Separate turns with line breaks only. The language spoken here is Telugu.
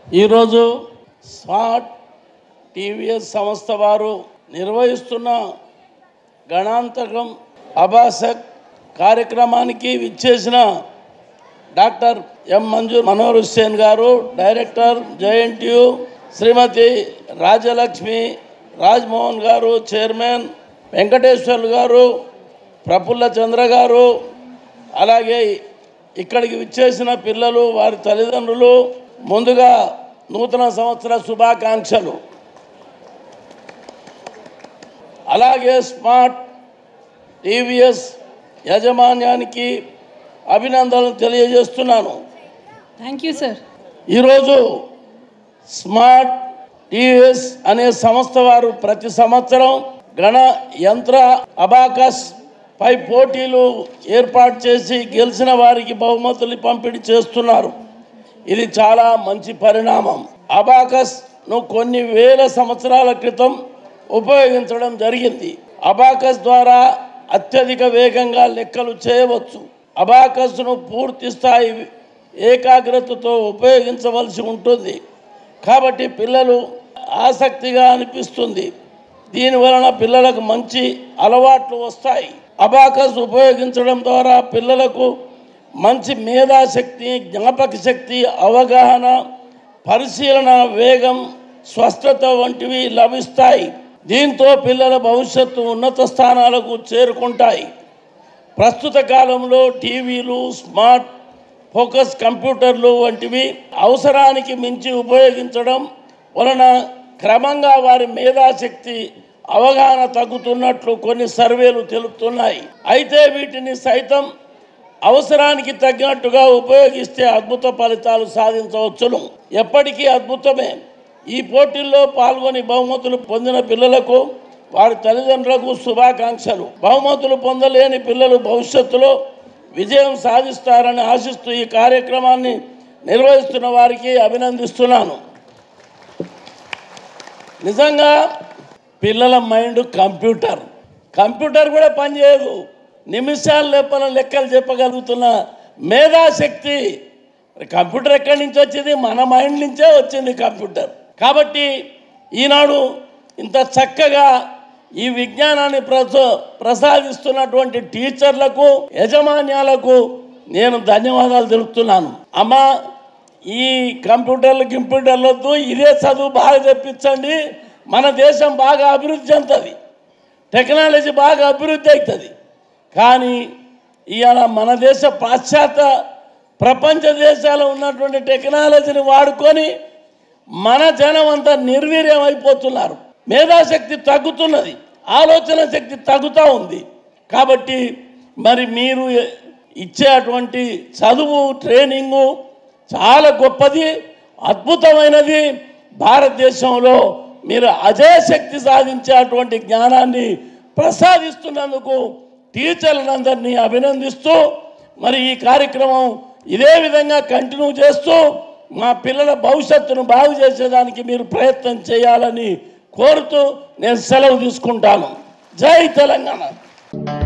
ఈరోజు స్మార్ట్ టీవీఎస్ సంస్థ వారు నిర్వహిస్తున్న గణాంతకం అబాసక్ కార్యక్రమానికి విచ్చేసిన డాక్టర్ ఎం మంజూర్ మనోహర్ హుస్సేన్ గారు డైరెక్టర్ జేఎన్టీయు శ్రీమతి రాజలక్ష్మి రాజ్మోహన్ గారు చైర్మన్ వెంకటేశ్వర్లు గారు ప్రఫుల్ల చంద్ర గారు అలాగే ఇక్కడికి విచ్చేసిన పిల్లలు వారి తల్లిదండ్రులు ముందుగా నూతన సంవత్సర శుభాకాంక్షలు అలాగే స్మార్ట్ టీవీఎస్ యాజమాన్యానికి అభినందనలు తెలియజేస్తున్నాను
థ్యాంక్ యూ సార్
ఈరోజు స్మార్ట్ టీవీఎస్ అనే సంస్థ వారు ప్రతి సంవత్సరం గణ యంత్ర అబాకస్ పై పోటీలు ఏర్పాటు చేసి గెలిచిన వారికి బహుమతులు పంపిణీ చేస్తున్నారు ఇది చాలా మంచి పరిణామం అబాకస్ను కొన్ని వేల సంవత్సరాల క్రితం ఉపయోగించడం జరిగింది అబాకస్ ద్వారా అత్యధిక వేగంగా లెక్కలు చేయవచ్చు అబాకస్ను పూర్తి స్థాయి ఏకాగ్రతతో ఉపయోగించవలసి ఉంటుంది కాబట్టి పిల్లలు ఆసక్తిగా అనిపిస్తుంది దీని వలన పిల్లలకు మంచి అలవాట్లు వస్తాయి అబాకస్ ఉపయోగించడం ద్వారా పిల్లలకు మంచి మేధాశక్తి జ్ఞాపక శక్తి అవగాహన పరిశీలన వేగం స్వస్థత వంటివి లభిస్తాయి దీంతో పిల్లల భవిష్యత్తు ఉన్నత స్థానాలకు చేరుకుంటాయి ప్రస్తుత కాలంలో టీవీలు స్మార్ట్ ఫోకస్ కంప్యూటర్లు వంటివి అవసరానికి మించి ఉపయోగించడం వలన క్రమంగా వారి మేధాశక్తి అవగాహన తగ్గుతున్నట్లు కొన్ని సర్వేలు తెలుపుతున్నాయి అయితే వీటిని సైతం అవసరానికి తగినట్టుగా ఉపయోగిస్తే అద్భుత ఫలితాలు సాధించవచ్చును ఎప్పటికీ అద్భుతమే ఈ పోటీల్లో పాల్గొని బహుమతులు పొందిన పిల్లలకు వారి తల్లిదండ్రులకు శుభాకాంక్షలు బహుమతులు పొందలేని పిల్లలు భవిష్యత్తులో విజయం సాధిస్తారని ఆశిస్తూ ఈ కార్యక్రమాన్ని నిర్వహిస్తున్న వారికి అభినందిస్తున్నాను నిజంగా పిల్లల మైండ్ కంప్యూటర్ కంప్యూటర్ కూడా పనిచేయదు నిమిషాలు లేపన లెక్కలు చెప్పగలుగుతున్న మేధాశక్తి మరి కంప్యూటర్ ఎక్కడి నుంచి వచ్చింది మన మైండ్ నుంచే వచ్చింది కంప్యూటర్ కాబట్టి ఈనాడు ఇంత చక్కగా ఈ విజ్ఞానాన్ని ప్రస ప్రసాదిస్తున్నటువంటి టీచర్లకు యజమాన్యాలకు నేను ధన్యవాదాలు తెలుపుతున్నాను అమ్మా ఈ కంప్యూటర్లు కంప్యూటర్లు వద్దు ఇదే చదువు బాగా తెప్పించండి మన దేశం బాగా అభివృద్ధి చెందుతుంది టెక్నాలజీ బాగా అభివృద్ధి అవుతుంది కానీ ఇవాళ మన దేశ పాశ్చాత్య ప్రపంచ దేశాలు ఉన్నటువంటి టెక్నాలజీని వాడుకొని మన జనం అంతా నిర్వీర్యం అయిపోతున్నారు మేధాశక్తి తగ్గుతున్నది ఆలోచన శక్తి తగ్గుతూ ఉంది కాబట్టి మరి మీరు ఇచ్చేటువంటి చదువు ట్రైనింగు చాలా గొప్పది అద్భుతమైనది భారతదేశంలో మీరు అజయ శక్తి సాధించేటువంటి జ్ఞానాన్ని ప్రసాదిస్తున్నందుకు టీచర్లందరినీ అభినందిస్తూ మరి ఈ కార్యక్రమం ఇదే విధంగా కంటిన్యూ చేస్తూ మా పిల్లల భవిష్యత్తును బాగు చేసేదానికి మీరు ప్రయత్నం చేయాలని కోరుతూ నేను సెలవు తీసుకుంటాను జై తెలంగాణ